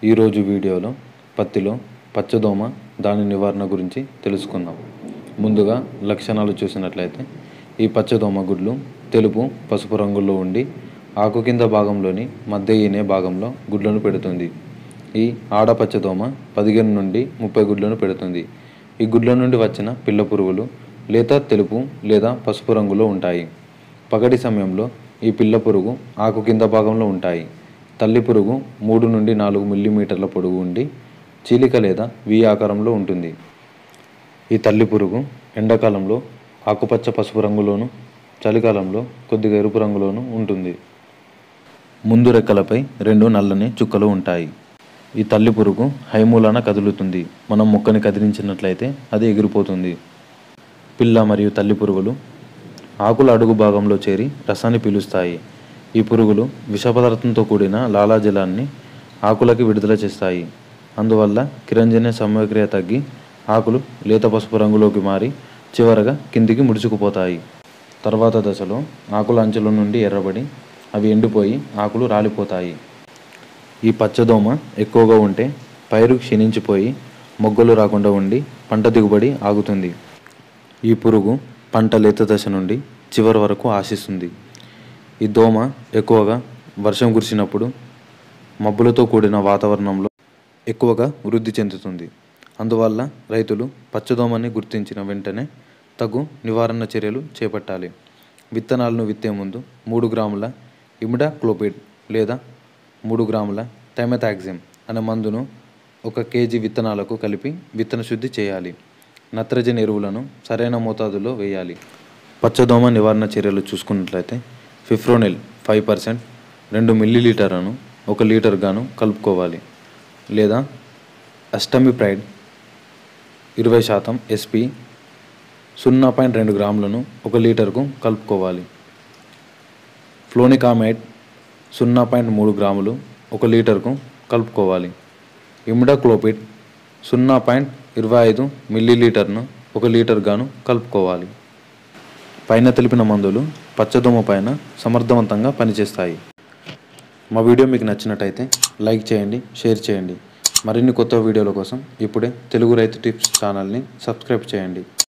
ఈరోజు వీడియోలో పత్తిలో పచ్చదోమ దాని నివారణ గురించి తెలుసుకుందాం ముందుగా లక్షణాలు చూసినట్లయితే ఈ పచ్చదోమ గుడ్లు తెలుపు పసుపు రంగులో ఉండి ఆకు కింద భాగంలోని మధ్య ఈనే భాగంలో గుడ్లను పెడుతుంది ఈ ఆడ పచ్చదోమ పదిహేను నుండి ముప్పై గుడ్లను పెడుతుంది ఈ గుడ్ల నుండి వచ్చిన పిల్ల పురుగులు లేత తెలుపు లేదా పసుపు రంగులో ఉంటాయి పగటి సమయంలో ఈ పిల్ల పురుగు ఆకు కింద భాగంలో ఉంటాయి తల్లి పురుగు మూడు నుండి నాలుగు మిల్లీమీటర్ల పొడవు ఉండి చీలిక లేదా వి ఆకారంలో ఉంటుంది ఈ తల్లి పురుగు ఎండాకాలంలో ఆకుపచ్చ పసుపు రంగులోను చలికాలంలో కొద్దిగా ఎరుపు రంగులోను ఉంటుంది ముందు రెక్కలపై రెండు నల్లని చుక్కలు ఉంటాయి ఈ తల్లి పురుగు హైమూలాన కదులుతుంది మనం మొక్కని కదిలించినట్లయితే అది ఎగిరిపోతుంది పిల్ల మరియు తల్లి పురుగులు ఆకుల అడుగు భాగంలో చేరి రసాన్ని పీలుస్తాయి ఈ పురుగులు విష పదార్థంతో కూడిన లాలాజలాన్ని ఆకులకి విడుదల చేస్తాయి అందువల్ల కిరంజన్య సమయక్రియ తగ్గి ఆకులు లేత పసుపు రంగులోకి మారి చివరగా కిందికి ముడుచుకుపోతాయి తర్వాత దశలో ఆకుల అంచుల నుండి ఎర్రబడి అవి ఎండిపోయి ఆకులు రాలిపోతాయి ఈ పచ్చదోమ ఎక్కువగా ఉంటే పైరు క్షీణించిపోయి మొగ్గలు రాకుండా ఉండి పంట దిగుబడి ఆగుతుంది ఈ పురుగు పంట లేత దశ నుండి చివరి వరకు ఆశిస్తుంది ఈ దోమ ఎక్కువగా వర్షం కురిసినప్పుడు మబ్బులతో కూడిన వాతావరణంలో ఎక్కువగా వృద్ధి చెందుతుంది అందువల్ల రైతులు పచ్చదోమని గుర్తించిన వెంటనే తగు నివారణ చర్యలు చేపట్టాలి విత్తనాలను విత్తే ముందు మూడు గ్రాముల ఇమిడాక్లోపిడ్ లేదా మూడు గ్రాముల థైమెథాక్సిమ్ అనే మందును ఒక కేజీ విత్తనాలకు కలిపి విత్తన శుద్ధి చేయాలి నత్రజని ఎరువులను సరైన మోతాదులో వేయాలి పచ్చదోమ నివారణ చర్యలు చూసుకున్నట్లయితే ఫిఫ్రోనిల్ ఫైవ్ పర్సెంట్ రెండు మిల్లీలీటర్లను ఒక లీటర్ గాను కలుపుకోవాలి లేదా అస్టమిప్రైడ్ ఇరవై శాతం ఎస్పి సున్నా పాయింట్ రెండు గ్రాములను ఒక లీటర్కు కలుపుకోవాలి ఫ్లోనికామైడ్ సున్నా పాయింట్ మూడు గ్రాములు ఒక లీటర్కు కలుపుకోవాలి ఇమిడాక్లోపిడ్ సున్నా పాయింట్ ఇరవై ఐదు మిల్లీలీటర్ను ఒక లీటర్ గాను కలుపుకోవాలి పైన తెలిపిన మందులు పచ్చదోమ పైన సమర్థవంతంగా పనిచేస్తాయి మా వీడియో మీకు నచ్చినట్టయితే లైక్ చేయండి షేర్ చేయండి మరిన్ని కొత్త వీడియోల కోసం ఇప్పుడే తెలుగు రైతు టిప్స్ ఛానల్ని సబ్స్క్రైబ్ చేయండి